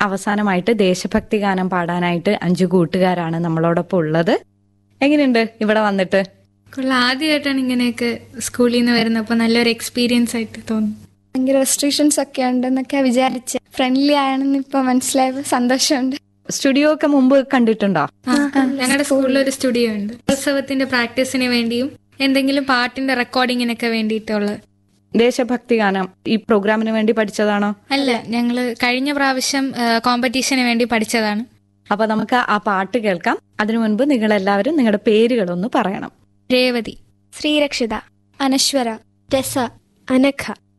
അവസാനമായിട്ട് ദേശഭക്തി ഗാനം പാടാനായിട്ട് അഞ്ചു കൂട്ടുകാരാണ് നമ്മളോടൊപ്പം ഉള്ളത് എങ്ങനെയുണ്ട് ഇവിടെ വന്നിട്ട് കൊള്ളാം ആദ്യമായിട്ടാണ് ഇങ്ങനെയൊക്കെ സ്കൂളിൽ നിന്ന് വരുന്നപ്പോൾ നല്ലൊരു എക്സ്പീരിയൻസ് ആയിട്ട് തോന്നുന്നു ഭയങ്കര റെസ്ട്രിക്ഷൻസ് ഒക്കെ ഉണ്ടെന്നൊക്കെ വിചാരിച്ച് ഫ്രണ്ട്ലി ആണെന്ന് ഇപ്പൊ മനസ്സിലായപ്പോ സന്തോഷമുണ്ട് സ്റ്റുഡിയോ ഒക്കെ മുമ്പ് കണ്ടിട്ടുണ്ടോ ആ, ഞങ്ങളുടെ സ്കൂളിൽ ഒരു സ്റ്റുഡിയോ ഉണ്ട് ഉത്സവത്തിന്റെ പ്രാക്ടീസിന് വേണ്ടിയും എന്തെങ്കിലും പാട്ടിന്റെ റെക്കോർഡിങ്ങിനൊക്കെ വേണ്ടിയിട്ടുള്ള ദേശഭക്തി ഗാനം ഈ പ്രോഗ്രാമിന് വേണ്ടി പഠിച്ചതാണോ അല്ല ഞങ്ങള് കഴിഞ്ഞ പ്രാവശ്യം കോമ്പറ്റീഷന് വേണ്ടി പഠിച്ചതാണ് അപ്പൊ നമുക്ക് ആ പാട്ട് കേൾക്കാം അതിനു മുൻപ് നിങ്ങൾ എല്ലാവരും നിങ്ങളുടെ പേരുകളൊന്ന് പറയണം രേവതി ശ്രീരക്ഷിത അനശ്വര ടെസ അനഘ